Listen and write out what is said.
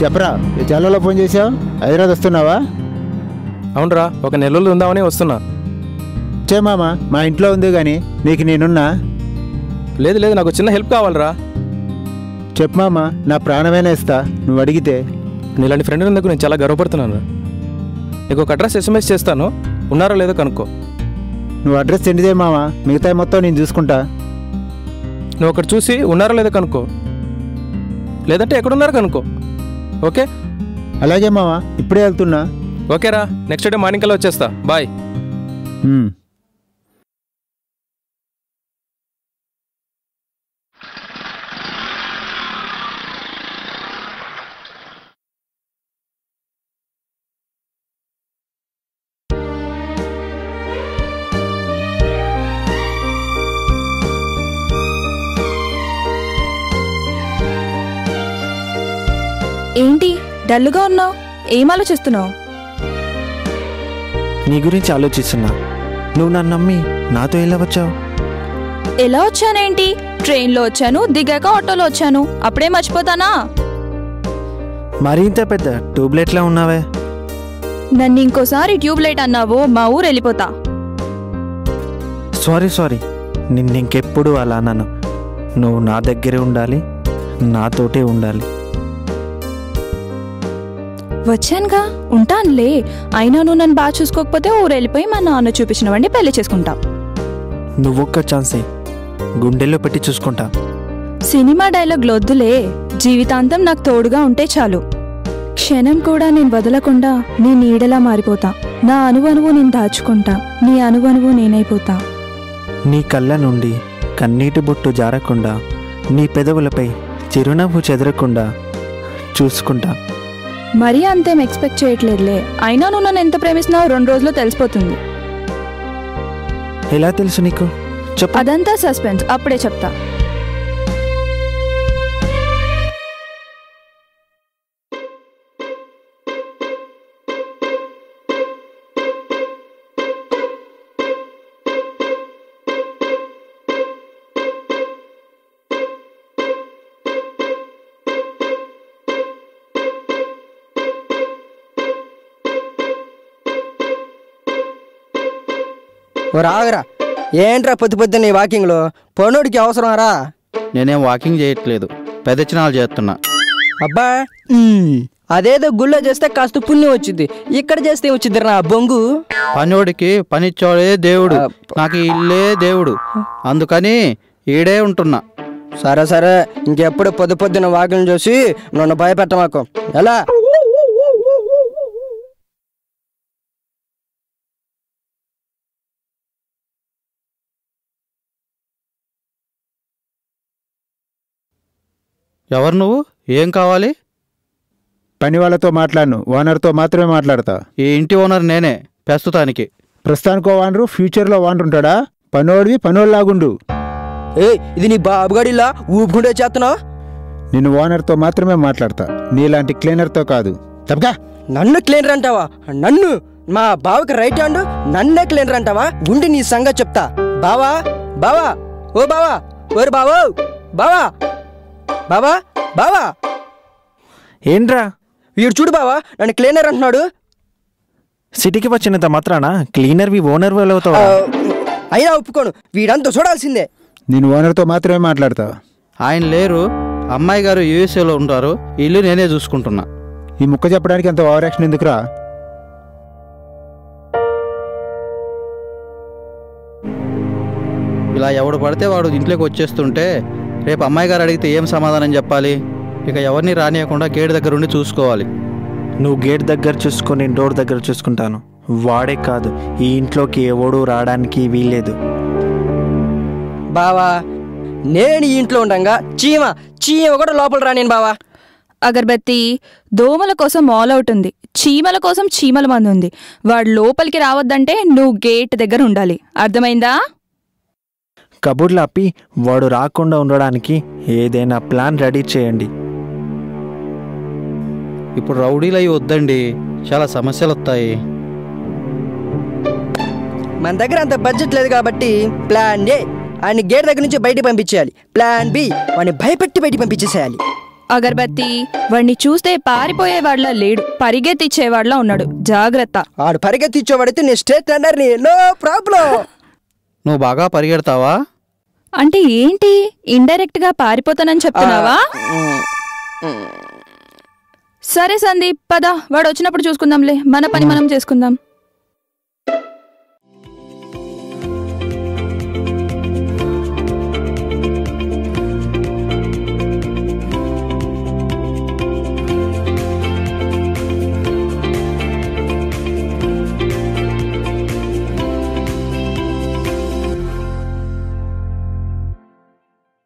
చెప్పరా ఈ చాలలో ఫోన్ చేసావు హైదరాబాద్ వస్తున్నావా అవునరా ఒక నెల రోజులు ఉందామని వస్తున్నా చే మామ మా ఇంట్లో ఉంది కానీ నీకు నేనున్నా లేదు లేదు నాకు చిన్న హెల్ప్ కావాలరా చెప్పు మామ నా ప్రాణమైనా ఇస్తా నువ్వు అడిగితే నీలాంటి ఫ్రెండ్ ఉన్నందుకు నేను చాలా గర్వపడుతున్నాను నీకు ఒక అడ్రస్ ఎస్ఎంఎస్ చేస్తాను ఉన్నారో లేదో కనుక్కో నువ్వు అడ్రస్ సెండ్ చేయి మామ మిగతా మొత్తం నేను చూసుకుంటా నువ్వు ఒకటి చూసి ఉన్నారో లేదో కనుక్కో లేదంటే ఎక్కడున్నారో కనుక్కో ఓకే అలాగే మామ ఇప్పుడే వెళ్తున్నా ఓకేరా నెక్స్ట్ డే మార్నింగ్ కల్లా వచ్చేస్తా బాయ్ ఉమ్. ఏంటి డల్గా ఉన్నావు ఏం ఆలోచిస్తున్నావు నీ గురించి ఆలోచిస్తున్నా నువ్వు నన్ను నమ్మి నాతో ఎలా వచ్చావు ఎలా వచ్చానేంటి ట్రైన్లో వచ్చాను దిగాక ఆటోలో వచ్చాను అప్పుడే మర్చిపోతానా మరీ ఇంత పెద్ద ట్యూబ్లెట్లా ఉన్నావే నన్ను ఇంకోసారి ట్యూబ్ లైట్ అన్నావో మా ఊరు వెళ్ళిపోతా సారీ సారీ నిన్ను ఇంకెప్పుడు అలా అన్నాను నువ్వు నా దగ్గరే ఉండాలి నాతోటే ఉండాలి వచ్చానుగా ఉంటానులే అయినా నువ్వు నన్ను బాగా చూసుకోకపోతే ఊరు వెళ్ళిపోయి మా నాన్న చూపించిన వండి పెళ్లి చేసుకుంటా నువ్వొక్క ఛాన్సే గుండెల్లో పెట్టి చూసుకుంటా సినిమా డైలాగ్ వద్దులే జీవితాంతం నాకు తోడుగా ఉంటే చాలు క్షణం కూడా నేను వదలకుండా నీ నీడలా మారిపోతా నా అనువనువు నేను దాచుకుంటా నీ అనువనువు నేనైపోతా నీ కళ్ళ నుండి కన్నీటి బొట్టు జారకుండా నీ పెదవులపై చిరునవ్వు చెదరకుండా చూసుకుంటా మరీ అంతేం ఎక్స్పెక్ట్ చేయట్లేదులే అయినా నువ్వు నన్ను ఎంత ప్రేమిస్తున్నావు రెండు రోజుల్లో తెలిసిపోతుంది ఎలా తెలుసు నీకు చెప్పు అదంతా సస్పెన్స్ అప్పుడే చెప్తా ఓ రాగరా ఏంట్రా పొద్దు పొద్దున్న ఈ వాకింగ్లో పనుడికి అవసరమారా నేనేం వాకింగ్ చేయట్లేదు పెదచనాలు చేస్తున్నా అబ్బా ఉమ్, అదేదో గుళ్ళో చేస్తే కాస్త పుణ్యం వచ్చింది ఇక్కడ చేస్తే వచ్చింది నా బొంగు పనివాడికి పనిచ్చోడే దేవుడు నాకు ఈ ఇల్లే దేవుడు అందుకని ఈడే ఉంటున్నా సరే సరే ఇంకెప్పుడు పొద్దు పొద్దున్న వాకింగ్ చూసి నన్ను భయపెట్టమాకు ఎలా ఎవరు నువ్వు ఏం కావాలి పని వాళ్ళతో మాట్లాడను ఓనర్తో మాత్రమే మాట్లాడతా ఈ ఇంటి ఓనర్ నేనే ప్రస్తుతానికి ప్రస్తుతానికి ఓనరు ఫ్యూచర్లో ఓనర్ ఉంటాడా పనోడివి పనోళ్ళలాగుండు ఏ ఇది నీ బాబుగాడిలా ఊపుకుంటే చేస్తున్నావు నేను ఓనర్తో మాత్రమే మాట్లాడతా నీలాంటి క్లీనర్తో కాదు తప్పగా నన్ను క్లీనర్ అంటావా నన్ను మా బావకి రైట్ హ్యాండ్ నన్నే క్లీనర్ అంటావా ఉండి నీ సంగతి చెప్తా బావా బావా ఓ బావా ఓరు బావో బావా బావా బావా ఏంట్రా వీడు చూడు బావా నన్ను క్లీనర్ అంటున్నాడు సిటీకి వచ్చినంత మాత్రాన క్లీనర్వి ఓనర్ అవుతావా ఆ, అయినా ఒప్పుకోను వీడంతా చూడాల్సిందే నేను ఓనర్తో మాత్రమే మాట్లాడతా ఆయన లేరు అమ్మాయి గారు యూఎస్ఏలో ఉంటారు ఇల్లు నేనే చూసుకుంటున్నా ఈ ముక్క చెప్పడానికి అంత ఓవర్ యాక్షన్ ఎందుకురా ఇలా ఎవడు పడితే వాడు ఇంట్లోకి వచ్చేస్తుంటే రేపు అమ్మాయి గారు అడిగితే ఏం సమాధానం చెప్పాలి ఇక ఎవరిని రానియకుండా గేట్ దగ్గర ఉండి చూసుకోవాలి నువ్వు గేట్ దగ్గర చూసుకొని డోర్ దగ్గర చూసుకుంటాను వాడే కాదు ఈ ఇంట్లోకి ఎవడు రావడానికి వీల్లేదు బావా నేను ఈ ఇంట్లో ఉండంగా చీమ చీమ కూడా లోపల రానేను బావా అగర్బత్తి దోమల కోసం మాల్ అవుట్ ఉంది చీమల కోసం చీమల మంది ఉంది వాడు లోపలికి రావద్దంటే నువ్వు గేట్ దగ్గర ఉండాలి అర్థమైందా కబుర్లు ఆపి వాడు రాకుండా ఉండడానికి ఏదైనా ప్లాన్ రెడీ చేయండి ఇప్పుడు రౌడీలు అయి వద్దండి చాలా సమస్యలు వస్తాయి మన దగ్గర అంత బడ్జెట్ లేదు కాబట్టి ప్లాన్ ఏ ఆయన గేట్ దగ్గర నుంచి బయటికి పంపించేయాలి ప్లాన్ బి వాడిని భయపెట్టి బయటికి పంపించేసేయాలి అగరబత్తి వాడిని చూస్తే పారిపోయేవాడ్లా లేడు పరిగెత్తిచ్చేవాడ్లా ఉన్నాడు జాగ్రత్త ఆడు పరిగెత్తిచ్చేవాడైతే నేను స్టేట్ ని నో ప్రాబ్లం నువ్వు బాగా పరిగెడతావా అంటే ఏంటి ఇండైరెక్ట్ గా పారిపోతానని చెప్తున్నావా సరే సందీప్ పద వాడు వచ్చినప్పుడు చూసుకుందాంలే మన పని మనం చేసుకుందాం